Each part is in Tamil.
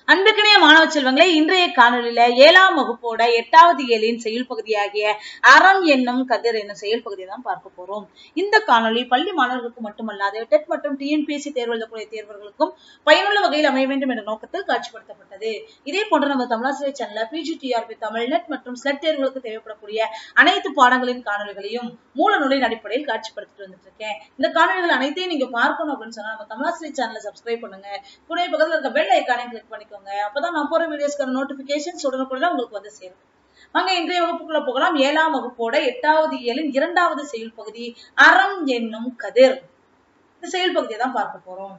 அன்புக்கினிய மாணவ செல்வங்களே இன்றைய காணொலியில ஏழாம் வகுப்போட எட்டாவது ஏழின் செயல் பகுதியாகிய அறம் என்னும் கதிர் என்னும் செயல் பகுதியை தான் பார்க்க போறோம் இந்த காணொலி பள்ளி மாணவர்களுக்கு மட்டுமல்லாது டெட் மற்றும் டிஎன்பிஎஸ்சி தேர்வு எழுதக்கூடிய தேர்வர்களுக்கும் பயனுள்ள வகையில் அமைய வேண்டும் என்ற நோக்கத்தில் காட்சிப்படுத்தப்பட்டது இதே போன்று நம்ம தமிழாசிரியர் சேனல்ல பிஜிடிஆர்பி தமிழ் நெட் மற்றும் ஸ்லெட் தேர்வுகளுக்கு தேவைப்படக்கூடிய அனைத்து பாடங்களின் காணொலிகளையும் மூல நூலின் அடிப்படையில் காட்சிப்படுத்திட்டு வந்துட்டு இருக்கேன் இந்த காணொலிகள் அனைத்தையும் நீங்க பார்க்கணும் அப்படின்னு சொன்னா நம்ம தமிழாசிரியர் சேனலை சப்ஸ்கிரைப் பண்ணுங்க கூட பக்கத்துல இருக்க பெல் ஐக்கானையும் கிளிக் பண்ணிக்கோங்க அப்பதான் நான் போற வீடியோஸ்க்கான நோட்டிபிகேஷன்ஸ் உடனுக்குடன் உங்களுக்கு வந்து சேரும் வாங்க இன்றைய வகுப்புக்குள்ள போகலாம் ஏழாம் வகுப்போட எட்டாவது ஏழின் இரண்டாவது செயல் பகுதி அறம் என்னும் கதிர் இந்த செயல் பகுதியை தான் பார்க்க போறோம்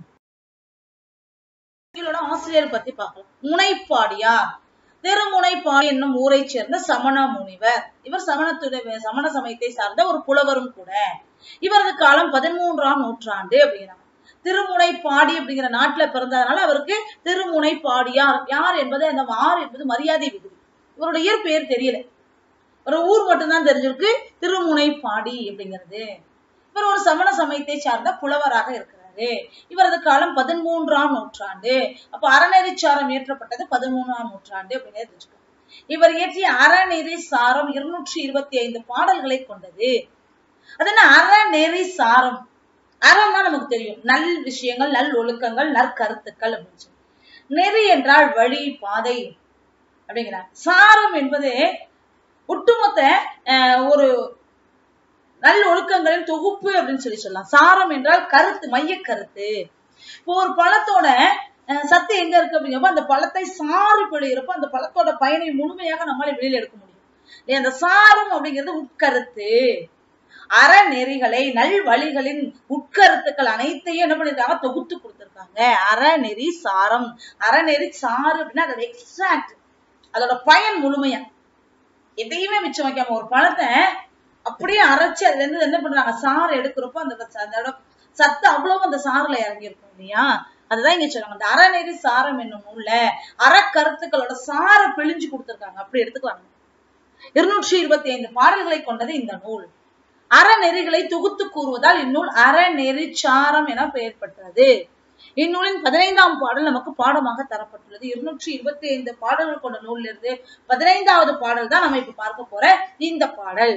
இதோட ஆசிரியர் பத்தி பார்க்கலாம் முனைப்பாடியார் திருமுனைப்பாடி என்னும் ஊரை சேர்ந்த சமண முனிவர் இவர் சமணத்துடைய சமண சமயத்தை சார்ந்த ஒரு புலவரும் கூட இவரது காலம் பதிமூன்றாம் நூற்றாண்டு அப்படிங்கிறாங்க திருமுனைப்பாடி அப்படிங்கிற நாட்டுல பிறந்ததுனால அவருக்கு திருமுனைப்பாடியார் யார் என்பது அந்த ஆர் என்பது மரியாதை விகுதி இவருடைய இயற்பெயர் தெரியல ஒரு ஊர் மட்டும்தான் தெரிஞ்சிருக்கு திருமுனைப்பாடி அப்படிங்கிறது இவர் ஒரு சமண சமயத்தை சார்ந்த புலவராக இருக்கிறாரு இவரது காலம் பதிமூன்றாம் நூற்றாண்டு அப்ப அறநெறிச்சாரம் இயற்றப்பட்டது பதிமூணாம் நூற்றாண்டு அப்படின்னு தெரிஞ்சுக்கணும் இவர் இயற்றிய அறநெறி சாரம் இருநூற்றி இருபத்தி ஐந்து பாடல்களை கொண்டது அது என்ன அறநெறி சாரம் அறம்னா நமக்கு தெரியும் நல் விஷயங்கள் நல் ஒழுக்கங்கள் நற்கருத்துக்கள் அப்படின்னு சொல்லி நெறி என்றால் வழி பாதை அப்படிங்கிறார் சாரம் என்பது ஒட்டுமொத்த ஒரு நல் ஒழுக்கங்களின் தொகுப்பு அப்படின்னு சொல்லி சொல்லலாம் சாரம் என்றால் கருத்து மைய கருத்து இப்போ ஒரு பழத்தோட சத்து எங்க இருக்கு அப்படிங்கிறப்ப அந்த பழத்தை சாறு பிழைகிறப்ப அந்த பழத்தோட பயனை முழுமையாக நம்மளால வெளியில எடுக்க முடியும் அந்த சாரம் அப்படிங்கிறது உட்கருத்து அறநெறிகளை நல் வழிகளின் உட்கருத்துக்கள் அனைத்தையும் என்ன பண்ணிருக்காங்க தொகுத்து கொடுத்திருக்காங்க அறநெறி சாரம் அறநெறி சாறு அப்படின்னா அதோட எக்ஸாக்ட் அதோட பயன் முழுமையா எதையுமே மிச்சம் வைக்காம ஒரு பழத்தை அப்படியே அரைச்சு அதுல இருந்து என்ன பண்றாங்க சாறு எடுக்கிறப்போ அந்த அதோட சத்து அவ்வளவு அந்த சாறுல இறங்கி இருக்கும் இல்லையா அதுதான் இங்க சொல்றாங்க அந்த அறநெறி சாரம் என்னும் நூல்ல அறக்கருத்துக்களோட சாரை பிழிஞ்சு கொடுத்திருக்காங்க அப்படி எடுத்துக்கலாம் இருநூற்றி இருபத்தி ஐந்து பாடல்களை கொண்டது இந்த நூல் அறநெறிகளை தொகுத்து கூறுவதால் இந்நூல் அறநெறிச்சாரம் என பெயர் பெற்றது இந்நூலின் பதினைந்தாம் பாடல் நமக்கு பாடமாக தரப்பட்டுள்ளது இருநூற்றி இருபத்தி ஐந்து பாடல்கள் கொண்ட நூல்ல இருந்து பதினைந்தாவது பாடல் தான் நம்ம இப்ப பார்க்க போற இந்த பாடல்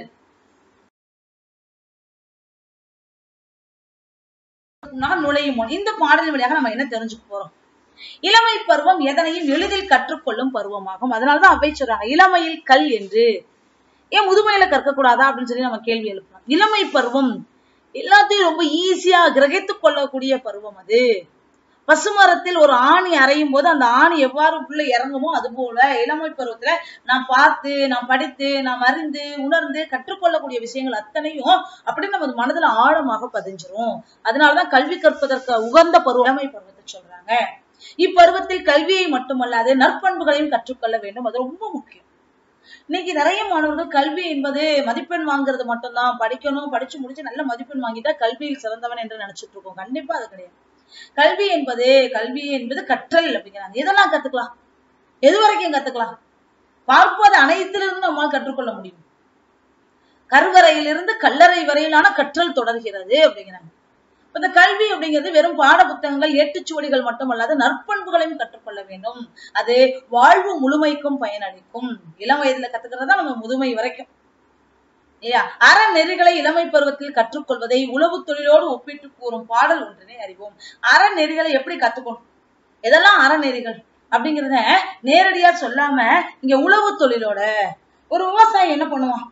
நுழையும் முன் இந்த பாடலின் வழியாக நம்ம என்ன தெரிஞ்சுக்க போறோம் இளமை பருவம் எதனையும் எளிதில் கற்றுக்கொள்ளும் பருவமாகும் அதனாலதான் அவை சொல்றாங்க இளமையில் கல் என்று ஏன் முதுமையில கற்கக்கூடாதா அப்படின்னு சொல்லி நம்ம கேள்வி எழுப்பலாம் இளமை பருவம் எல்லாத்தையும் ரொம்ப ஈஸியா கிரகித்துக் கொள்ளக்கூடிய பருவம் அது பசுமரத்தில் ஒரு ஆணி அறையும் போது அந்த ஆணி எவ்வாறு உள்ள இறங்குமோ அது போல இளமை பருவத்துல நான் பார்த்து நான் படித்து நான் அறிந்து உணர்ந்து கற்றுக்கொள்ளக்கூடிய விஷயங்கள் அத்தனையும் அப்படி நமது மனதுல ஆழமாக பதிஞ்சிரும் அதனாலதான் கல்வி கற்பதற்கு உகந்த பருவம் இளமை பருவத்தை சொல்றாங்க இப்பருவத்தில் கல்வியை மட்டுமல்லாது நற்பண்புகளையும் கற்றுக்கொள்ள வேண்டும் அது ரொம்ப முக்கியம் இன்னைக்கு நிறைய மாணவர்கள் கல்வி என்பது மதிப்பெண் வாங்குறது மட்டும்தான் படிக்கணும் படிச்சு முடிச்சு நல்ல மதிப்பெண் வாங்கிட்டா கல்வியில் சிறந்தவன் என்று நினைச்சிட்டு இருக்கோம் கண்டிப்பா அது கிடையாது கல்வி என்பது கல்வி என்பது கற்றல் அப்படிங்கிறாங்க எதெல்லாம் கத்துக்கலாம் எது வரைக்கும் கத்துக்கலாம் பார்ப்பது அனைத்திலிருந்து நம்மால் கற்றுக்கொள்ள முடியும் கருவறையிலிருந்து கல்லறை வரையிலான கற்றல் தொடர்கிறது அப்படிங்கிறாங்க இந்த கல்வி அப்படிங்கிறது வெறும் பாட புத்தகங்கள் ஏட்டுச்சுவடிகள் மட்டுமல்லாது நற்பண்புகளையும் கற்றுக்கொள்ள வேண்டும் அது வாழ்வு முழுமைக்கும் பயனளிக்கும் இளம் வயதுல கத்துக்கிறதா நம்ம முதுமை வரைக்கும் இல்லையா அறநெறிகளை இளமை பருவத்தில் கற்றுக்கொள்வதை உளவு தொழிலோடு ஒப்பிட்டு கூறும் பாடல் ஒன்றினை அறிவோம் அறநெறிகளை எப்படி கத்துக்கணும் எதெல்லாம் அறநெறிகள் அப்படிங்கிறத நேரடியா சொல்லாம இங்க உழவு தொழிலோட ஒரு விவசாயி என்ன பண்ணுவான்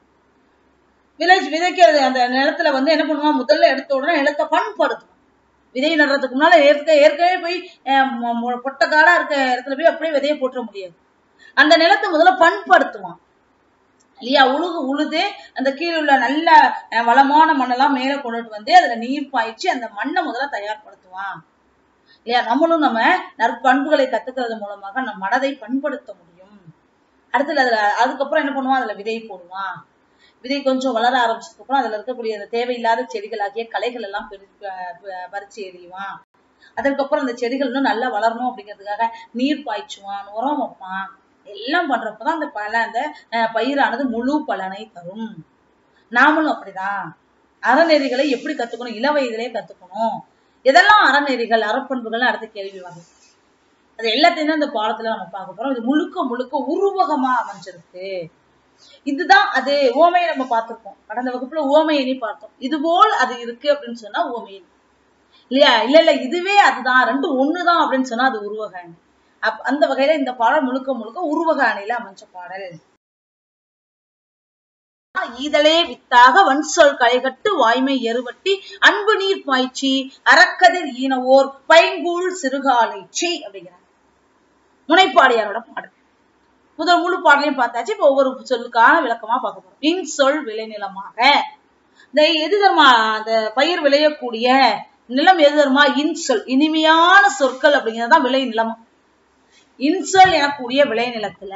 விதை விதைக்கிறது அந்த நிலத்துல வந்து என்ன பண்ணுவான் முதல்ல எடுத்த உடனே நிலத்தை பண்படுத்துவான் விதை நடுறதுக்கு முன்னால ஏற்க ஏற்கனவே போய் பொட்ட காடா இருக்க இடத்துல போய் அப்படியே விதையை போட்டுற முடியாது அந்த நிலத்தை முதல்ல பண்படுத்துவான் இல்லையா உழுகு உழுது அந்த கீழே உள்ள நல்ல வளமான மண்ணெல்லாம் மேல கொண்டுட்டு வந்து அதுல நீர் பாய்ச்சி அந்த மண்ணை முதல்ல தயார்படுத்துவான் இல்லையா நம்மளும் நம்ம நற்பண்புகளை கத்துக்கிறது மூலமாக நம் மனதை பண்படுத்த முடியும் அடுத்தது அதுல அதுக்கப்புறம் என்ன பண்ணுவான் அதுல விதை போடுவான் விதை கொஞ்சம் வளர ஆரம்பிச்சதுக்கு அப்புறம் அதுல இருக்கக்கூடிய அந்த தேவையில்லாத செடிகள் ஆகிய களைகள் எல்லாம் பறிச்சு எறிவான் அதுக்கப்புறம் அந்த செடிகள் இன்னும் நல்லா வளரணும் அப்படிங்கிறதுக்காக நீர் பாய்ச்சுவான் உரம் வைப்பான் எல்லாம் பண்றப்பதான் அந்த பல அந்த பயிரானது முழு பலனை தரும் நாமளும் அப்படிதான் அறநெறிகளை எப்படி கத்துக்கணும் இள வயதிலே கத்துக்கணும் எதெல்லாம் அறநெறிகள் அறப்பண்புகள் அடுத்த கேள்வி வரும் அது எல்லாத்தையும் தான் இந்த பாடத்துல நம்ம பார்க்க போறோம் இது முழுக்க முழுக்க உருவகமா அமைஞ்சிருக்கு இதுதான் அது ஓமையை நம்ம பார்த்திருப்போம் கடந்த வகுப்புல ஓமையணி பார்த்தோம் இது போல் அது இருக்கு அப்படின்னு சொன்னா ஓமையணி இல்லையா இல்ல இல்ல இதுவே அதுதான் ரெண்டு ஒண்ணுதான் அப்படின்னு சொன்னா அது உருவக அணி அப் அந்த வகையில இந்த பாடல் முழுக்க முழுக்க உருவக அணியில அமைஞ்ச பாடல் ஈதலே வித்தாக வன்சொல் களைகட்டு வாய்மை எருவட்டி அன்பு நீர் பாய்ச்சி அறக்கதிர் ஈனவோர் பைங்கூழ் சிறுகாலைச்சி அப்படிங்கிறாங்க முனைப்பாடியாரோட பாடல் முதல் முழு பாடலையும் பார்த்தாச்சு இப்ப ஒவ்வொரு சொல்லுக்கான விளக்கமா பார்க்க போறோம் இன்சொல் விளைநிலமாக இந்த எது தருமா அந்த பயிர் விளையக்கூடிய நிலம் எது தருமா இன்சொல் இனிமையான சொற்கள் அப்படிங்கறதுதான் விளை நிலம் இன்சொல் எனக்கூடிய விளை நிலத்துல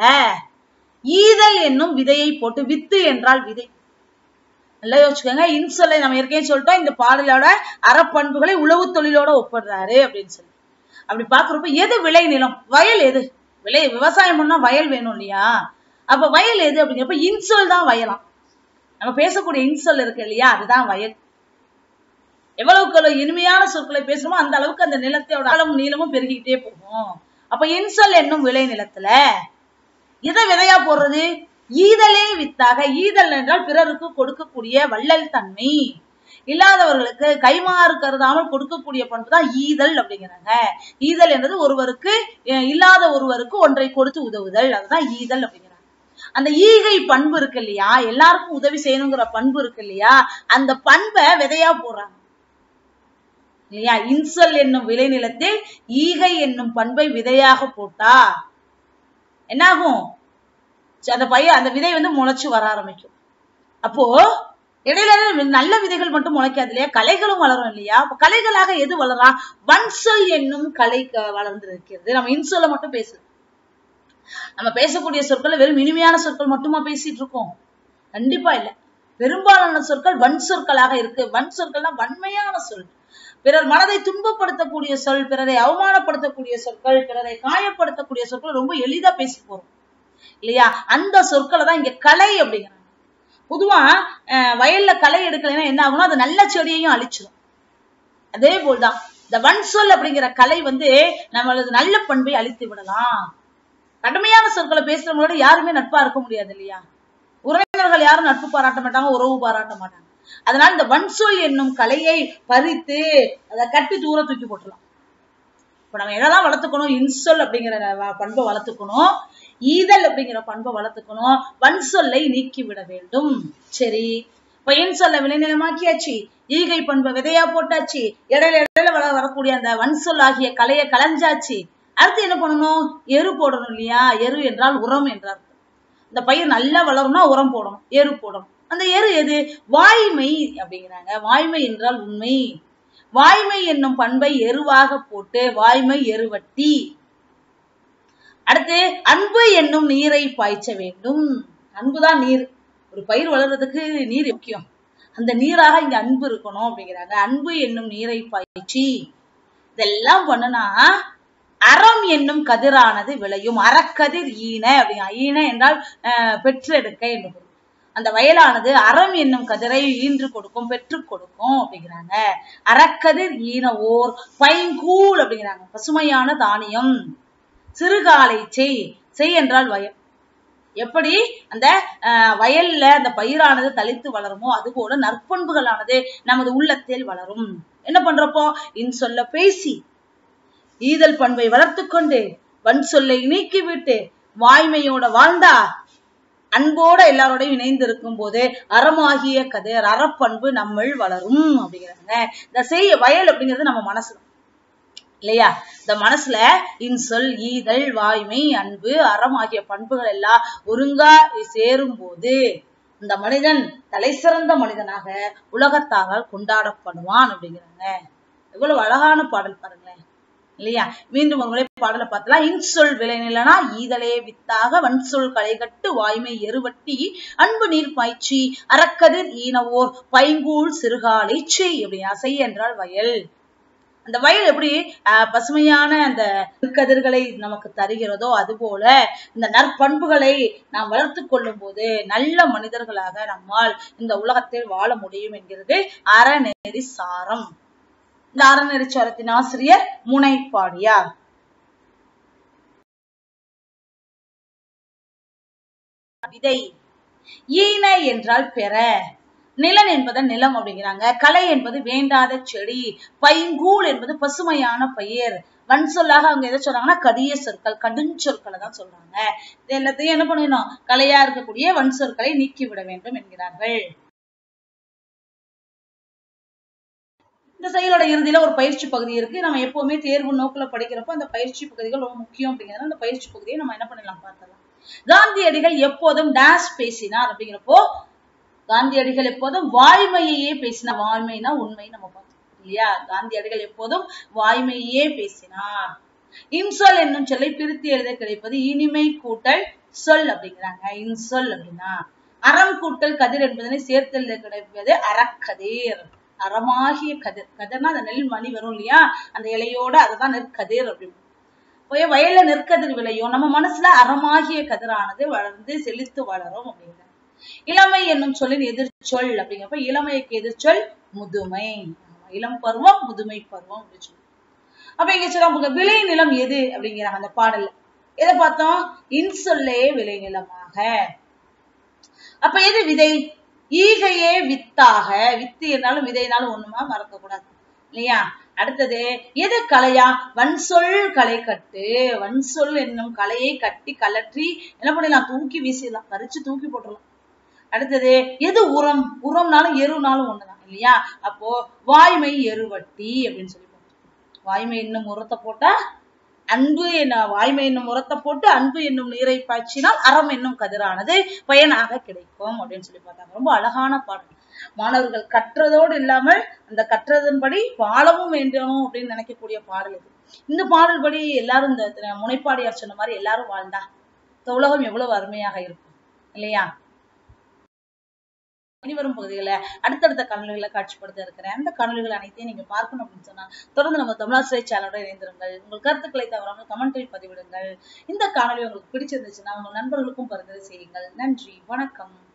ஈதல் என்னும் விதையை போட்டு வித்து என்றால் விதை நல்லா யோசிச்சுக்கோங்க இன்சொல்லை நம்ம ஏற்கனவே சொல்லிட்டோம் இந்த பாடலோட அறப்பண்புகளை உழவு தொழிலோட ஒப்பிடுறாரு அப்படின்னு சொல்லி அப்படி பாக்குறப்ப எது விளை நிலம் வயல் எது விளை விவசாயம் பண்ணா வயல் வேணும் இல்லையா அப்ப வயல் எது அப்படிங்கிறப்ப இன்சொல் தான் வயலாம் நம்ம பேசக்கூடிய இன்சொல் இருக்கு இல்லையா அதுதான் வயல் எவ்வளவுக்கு எவ்வளவு இனிமையான சொற்களை பேசுறோமோ அந்த அளவுக்கு அந்த நிலத்தோட அளவும் நீளமும் பெருகிக்கிட்டே போகும் அப்ப இன்சொல் என்னும் விளை நிலத்துல எதை விதையா போடுறது ஈதலே வித்தாக ஈதல் என்றால் பிறருக்கு கொடுக்கக்கூடிய வள்ளல் தன்மை இல்லாதவர்களுக்கு கைமாறு கருதாமல் கொடுக்கக்கூடிய பண்பு தான் ஈதல் அப்படிங்கிறாங்க ஈதல் என்பது ஒருவருக்கு அஹ், இல்லாத ஒருவருக்கு ஒன்றை கொடுத்து உதவுதல் அதுதான் ஈதல் அப்படிங்கிறாங்க அந்த ஈகை பண்பு இருக்கு இல்லையா எல்லாருக்கும் உதவி செய்யணுங்கிற பண்பு இருக்கு இல்லையா அந்த பண்பை விதையா போடுறாங்க இல்லையா இன்சொல் என்னும் விளைநிலத்தில் ஈகை என்னும் பண்பை விதையாக போட்டா என்னாகும் ச- அந்த பையன் அந்த விதை வந்து முளைச்சு வர ஆரம்பிக்கும் அப்போ இடையில நல்ல விதைகள் மட்டும் முளைக்காது இல்லையா கலைகளும் வளரும் இல்லையா அப்ப கலைகளாக எது வளரா வன்சொல் என்னும் கலை க- வளர்ந்திருக்கிறது நம்ம இன்சொல்ல மட்டும் பேசுறோம் நம்ம பேசக்கூடிய சொற்கள் வெறும் இனிமையான சொற்கள் மட்டுமா பேசிட்டு இருக்கோம் கண்டிப்பா இல்ல பெரும்பாலான சொற்கள் வன் சொற்களாக இருக்கு வன் சொற்கள்னா வன்மையான சொல் பிறர் மனதை துன்பப்படுத்தக்கூடிய சொல் பிறரை அவமானப்படுத்தக்கூடிய சொற்கள் பிறரை காயப்படுத்தக்கூடிய சொற்கள் ரொம்ப எளிதா பேசி போறோம் இல்லையா அந்த சொற்களை தான் இங்க கலை அப்படிங்கிறாங்க பொதுவா அஹ், வயல்ல களை எடுக்கலைன்னா என்ன ஆகும்னா அது நல்ல செடியையும் அழிச்சிடும் அதே போல்தான் இந்த வன் சொல் அப்படிங்கிற கலை வந்து நம்மளது நல்ல பண்பை அழித்து விடலாம் கடுமையான சொற்களை பேசுறவங்களோட யாருமே நட்பா இருக்க முடியாது இல்லையா உறவினர்கள் யாரும் நட்பு பாராட்ட மாட்டாங்க உறவு பாராட்ட மாட்டாங்க அதனால இந்த வன்சொல் என்னும் கலையை பறித்து அதை கட்டி தூர தூக்கி போட்டுலாம் இப்ப நம்ம எதெல்லாம் வளர்த்துக்கணும் இன்சொல் அப்படிங்கிற வ- பண்பை வளர்த்துக்கணும் ஈதல் அப்படிங்கிற பண்பை வளர்த்துக்கணும் வன்சொல்லை நீக்கி விட வேண்டும் சரி இப்ப இன்சொல்ல விளைநிலமாக்கியாச்சு ஈகை பண்பை விதையா போட்டாச்சு இடையில இடையில வர வரக்கூடிய அந்த வன்சொல் ஆகிய கலையை களைஞ்சாச்சு அடுத்து என்ன பண்ணணும் எரு போடணும் இல்லையா எரு என்றால் உரம் என்றார் இந்த பயிர் நல்லா வளரும்னா உரம் போடணும் எரு போடணும் அந்த எரு எது வாய்மை அப்படிங்கிறாங்க வாய்மை என்றால் உண்மை வாய்மை என்னும் பண்பை எருவாக போட்டு வாய்மை எருவட்டி அடுத்து அன்பு என்னும் நீரை பாய்ச்ச வேண்டும் அன்புதான் நீர் ஒரு பயிர் வளர்றதுக்கு நீர் முக்கியம் அந்த நீராக இங்க அன்பு இருக்கணும் அப்படிங்கிறாங்க அன்பு என்னும் நீரை பாய்ச்சி இதெல்லாம் பண்ணுனா அறம் என்னும் கதிரானது விளையும் அறக்கதிர் ஈன அப்படிங்க ஈன என்றால் அஹ், பெற்றெடுக்க என்று பொருள். அந்த வயலானது அறம் என்னும் கதிரை ஈன்று கொடுக்கும் பெற்றுக் கொடுக்கும் அப்படிங்கிறாங்க அறக்கதிர் ஈன ஓர் பைங்கூல் அப்படிங்கிறாங்க பசுமையான தானியம் சிறுகாலை செய் செய் என்றால் வயல் எப்படி அந்த அஹ், வயல்ல அந்த பயிரானது தளித்து வளருமோ அதுபோல நற்பண்புகளானது நமது உள்ளத்தில் வளரும் என்ன பண்றப்போ இன் சொல்ல பேசி ஈதல் பண்பை வளர்த்து கொண்டு வன் சொல்லை நீக்கிவிட்டு வாய்மையோட வாழ்ந்தா அன்போட எல்லாரோடையும் இணைந்து இருக்கும் போது அறமாகிய கதிர் அறப்பண்பு நம்மள் வளரும் அப்படிங்கிறாங்க இந்த செய் வயல் அப்படிங்கிறது நம்ம மனசு இல்லையா இந்த மனசுல இன்சொல் ஈதல் வாய்மை அன்பு அறம் ஆகிய பண்புகள் எல்லாம் ஒருங்கா சேரும் போது இந்த மனிதன் தலை சிறந்த மனிதனாக உலகத்தாரால் கொண்டாடப்படுவான் அப்படிங்கிறாங்க எவ்வளவு அழகான பாடல் பாருங்களேன் இல்லையா மீண்டும் ஒரு முறை பாடலை பார்த்தலாம் இன்சொல் விளைநிலனா ஈதலே வித்தாக வன்சொல் களைகட்டு வாய்மை எருவட்டி அன்பு நீர் பாய்ச்சி அறக்கதிர் ஈனவோர் பைங்கூழ் சிறுகாலை செய் அப்படி அசை என்றால் வயல் அந்த வயல் எப்படி ஆஹ், பசுமையான அந்த கதிர்களை நமக்கு தருகிறதோ அதுபோல இந்த நற்பண்புகளை நாம் வளர்த்து கொள்ளும் போது நல்ல மனிதர்களாக நம்மால் இந்த உலகத்தில் வாழ முடியும் என்கிறது அறநெறி சாரம் இந்த அறநெறி சாரத்தின் ஆசிரியர் முனைப்பாடியார் விதை ஈன என்றால் பெற நிலன் என்பது நிலம் அப்படிங்கிறாங்க கலை என்பது வேண்டாத செடி பைங்கூழ் என்பது பசுமையான பயிர் வன் சொல்லாக அவங்க எதை சொல்றாங்கன்னா கடிய சொற்கள் கடுஞ்சொற்களை தான் சொல்றாங்க இது எல்லாத்தையும் என்ன பண்ணணும் கலையா இருக்கக்கூடிய வன் சொற்களை நீக்கிவிட வேண்டும் என்கிறார்கள் இந்த செயலோட இறுதியில ஒரு பயிற்சி பகுதி இருக்கு நம்ம எப்பவுமே தேர்வு நோக்குல படிக்கிறப்போ அந்த பயிற்சி பகுதிகள் ரொம்ப முக்கியம் அப்படிங்கிறதுனால அந்த பயிற்சி பகுதியை நம்ம என்ன பண்ணலாம் பார்த்தலாம் காந்தியடிகள் எப்போதும் டேஷ் பேசினார் அப்படிங்கிறப்போ காந்தியடிகள் எப்போதும் வாய்மையையே பேசினார் வாய்மைனா உண்மை நம்ம பார்த்தோம் இல்லையா காந்தியடிகள் எப்போதும் வாய்மையே பேசினார் இன்சொல் என்னும் சொல்லை பிரித்து எழுத கிடைப்பது இனிமை கூட்டல் சொல் அப்படிங்கிறாங்க இன்சொல் அப்படின்னா அறம் கூட்டல் கதிர் என்பதனை சேர்த்து எழுத கிடைப்பது அறக்கதிர் அறமாகிய கதிர் கதிர்னா அந்த நெல் மணி வரும் இல்லையா அந்த இலையோட அதுதான் நெற்கதிர் அப்படின்னு போய் வயல்ல நெற்கதிர் விளையும் நம்ம மனசுல அறமாகிய கதிரானது வளர்ந்து செழித்து வளரும் அப்படிங்கிறாங்க இளமை என்னும் சொல்லின் எதிர்ச்சொல் அப்படிங்கிறப்ப இளமைக்கு எதிர்ச்சொல் முதுமை இளம் பருவம் முதுமை பருவம் அப்படின்னு சொல்லி அப்ப இங்க சொல்லுவாங்க விளை நிலம் எது அப்படிங்கிறாங்க அந்த பாடல்ல எதை பார்த்தோம் இன்சொல்லே விளை நிலமாக அப்ப எது விதை ஈகையே வித்தாக வித்து என்னாலும் விதைனாலும் ஒண்ணுமா மறக்க கூடாது இல்லையா அடுத்தது எது கலையா வன்சொல் களை கட்டு வன்சொல் என்னும் கலையை கட்டி கலற்றி என்ன பண்ணலாம் தூக்கி வீசிடலாம் பறிச்சு தூக்கி போட்டுடலாம் அடுத்தது எது உரம் உரம்னாலும் எருனாலும் ஒண்ணுதான் இல்லையா அப்போ வாய்மை எருவட்டி அப்படின்னு சொல்லி போட்டோம் வாய்மை என்னும் உரத்தை போட்டா அன்பு என்ன வாய்மை என்னும் உரத்தை போட்டு அன்பு என்னும் நீரை பாய்ச்சினால் அறம் என்னும் கதிரானது பயனாக கிடைக்கும் அப்படின்னு சொல்லி பார்த்தாங்க ரொம்ப அழகான பாடல் மாணவர்கள் கற்றதோடு இல்லாமல் அந்த கற்றதன்படி வாழவும் வேண்டும் அப்படின்னு நினைக்கக்கூடிய பாடல் இது இந்த பாடல் படி எல்லாரும் இந்த முனைப்பாடியார் சொன்ன மாதிரி எல்லாரும் வாழ்ந்தா இந்த உலகம் எவ்வளவு அருமையாக இருக்கும் இல்லையா இனிவரும் பகுதிகளை அடுத்தடுத்த காணொலிகளை காட்சிப்படுத்த இருக்கிறேன் அந்த காணொலிகள் அனைத்தையும் நீங்க பார்க்கணும் அப்படின்னு சொன்னா தொடர்ந்து நம்ம தமிழாசிரியர் சேனலோட இணைந்திருங்கள் உங்கள் கருத்துக்களை தவறாமல் கமெண்டில் பதிவிடுங்கள் இந்த காணொலி உங்களுக்கு பிடிச்சிருந்துச்சுன்னா உங்கள் நண்பர்களுக்கும் பரிந்துரை செய்யுங்கள் நன்றி வணக்கம்